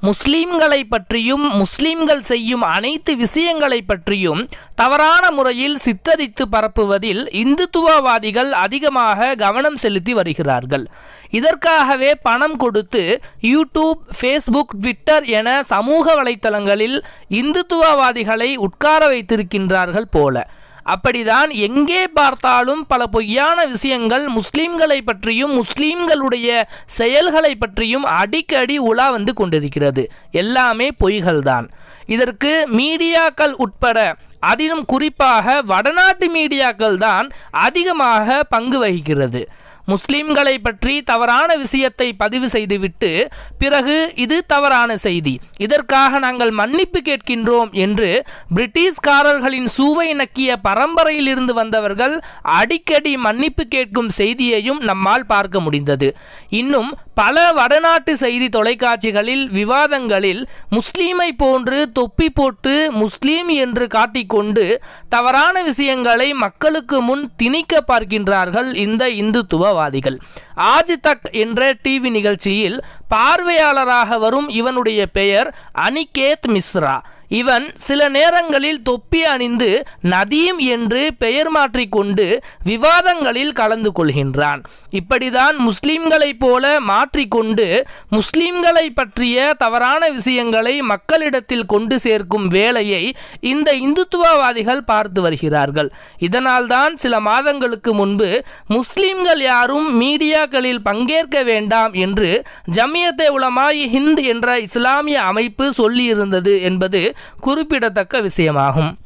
முஸ்லிம்களை பற்றியும் முஸ்லிம்கள் செய்யும் அனைத்து விஷயங்களை பற்றியும் தவறான முறையில் சித்தரித்து பரப்புவதில் இந்துத்துவவாதிகள் அதிகமாக கவனம் செலுத்தி வருகிறார்கள் இதற்காகவே பணம் கொடுத்து யூடியூப் ஃபேஸ்புக் ட்விட்டர் என சமூக வலைத்தளங்களில் இந்துத்துவவாதிகளை உட்கார வைத்திருக்கின்றார்கள் போல அப்படிதான் எங்கே பார்த்தாலும் பல பொய்யான விஷயங்கள் முஸ்லிம்களை பற்றியும் முஸ்லிம்களுடைய செயல்களை பற்றியும் அடிக்கடி உலா வந்து கொண்டிருக்கிறது எல்லாமே பொய்கள்தான் இதற்கு மீடியாக்கள் உட்பட அதிலும் குறிப்பாக வடநாட்டு மீடியாக்கள் தான் அதிகமாக பங்கு வகிக்கிறது முஸ்லிம்களை பற்றி தவறான விஷயத்தை பதிவு செய்துவிட்டு பிறகு இது தவறான செய்தி இதற்காக நாங்கள் மன்னிப்பு கேட்கின்றோம் என்று பிரிட்டிஷ்காரர்களின் சூவை நக்கிய பரம்பரையில் இருந்து வந்தவர்கள் அடிக்கடி மன்னிப்பு கேட்கும் செய்தியையும் நம்மால் பார்க்க முடிந்தது இன்னும் பல வடநாட்டு செய்தி தொலைக்காட்சிகளில் விவாதங்களில் முஸ்லீமை போன்று தொப்பி போட்டு முஸ்லீம் என்று காட்டிக்கொண்டு தவறான விஷயங்களை மக்களுக்கு முன் திணிக்க பார்க்கின்றார்கள் இந்த இந்துத்துவவாதிகள் ஆஜ் தக் என்ற டிவி நிகழ்ச்சியில் பார்வையாளராக வரும் இவனுடைய பெயர் அனிகேத் மிஸ்ரா இவன் சில நேரங்களில் தொப்பி அணிந்து நதீம் என்று பெயர் மாற்றிக்கொண்டு விவாதங்களில் கலந்து கொள்கின்றான் இப்படிதான் முஸ்லிம்களைப் போல மாற்றிக்கொண்டு முஸ்லிம்களை பற்றிய தவறான விஷயங்களை மக்களிடத்தில் கொண்டு சேர்க்கும் வேலையை இந்த இந்துத்துவவாதிகள் பார்த்து வருகிறார்கள் இதனால்தான் சில மாதங்களுக்கு முன்பு முஸ்லிம்கள் யாரும் மீடியாக்களில் பங்கேற்க வேண்டாம் என்று ஜமியத்தே உலமாய் ஹிந்த் என்ற இஸ்லாமிய அமைப்பு சொல்லியிருந்தது என்பது குறிப்பிடத்தக்க விஷயமாகும்